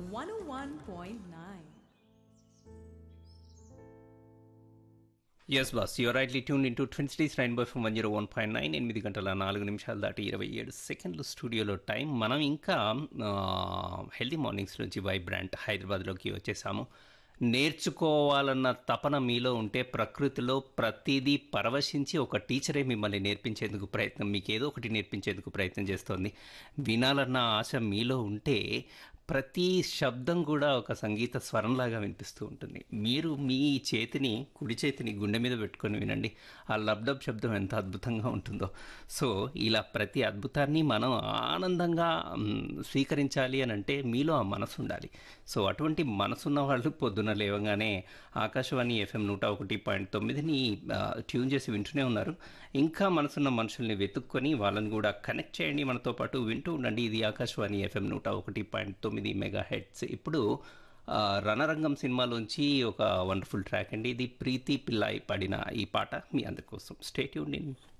101.9. Yes boss your rightly tune into twin cities rainbow four one zero one point nine ఎనిమిది గంటల నాలుగు నిమిషాలు దాటి ఇరవై ఏడు సెకండ్లు స్టూడియోలో టైం మనం ఇంకా హెల్దీ మార్నింగ్స్ నుంచి వైబ్రాంట్ హైదరాబాద్లోకి వచ్చేసాము నేర్చుకోవాలన్న తపన మీలో ఉంటే ప్రకృతిలో ప్రతిదీ పరవశించి ఒక టీచరే మిమ్మల్ని నేర్పించేందుకు ప్రయత్నం మీకు ఏదో ఒకటి నేర్పించేందుకు ప్రయత్నం చేస్తోంది వినాలన్న ఆశ మీలో ఉంటే ప్రతి శబ్దం కూడా ఒక సంగీత స్వరంలాగా వినిపిస్తూ ఉంటుంది మీరు మీ చేతిని కుడి చేతిని గుండె మీద పెట్టుకొని వినండి ఆ లబ్డబ్ శబ్దం ఎంత అద్భుతంగా ఉంటుందో సో ఇలా ప్రతి అద్భుతాన్ని మనం ఆనందంగా మ్, స్వీకరించాలి అని అంటే మీలో ఆ మనసు ఉండాలి సో అటువంటి మనసున్న వాళ్ళు పొద్దున లేవగానే ఆకాశవాణి ఎఫ్ఎం నూట ఒకటి పాయింట్ తొమ్మిదిని ఆ, ట్యూన్ చేసి వింటూనే ఉన్నారు ఇంకా మనసున్న మనుషుల్ని వెతుక్కొని వాళ్ళని కూడా కనెక్ట్ చేయండి మనతో పాటు వింటూ ఉండండి ఇది ఆకాశవాణి ఎఫ్ఎం నూట ఒకటి పాయింట్ తొమ్మిది మెగా హెడ్స్ ఇప్పుడు ఆ, రణరంగం సినిమాలోంచి ఒక వండర్ఫుల్ ట్రాక్ అండి ఇది ప్రీతి పిల్లాయి పాడిన ఈ పాట మీ అందరి కోసం స్టేట్ యూన్ ఇన్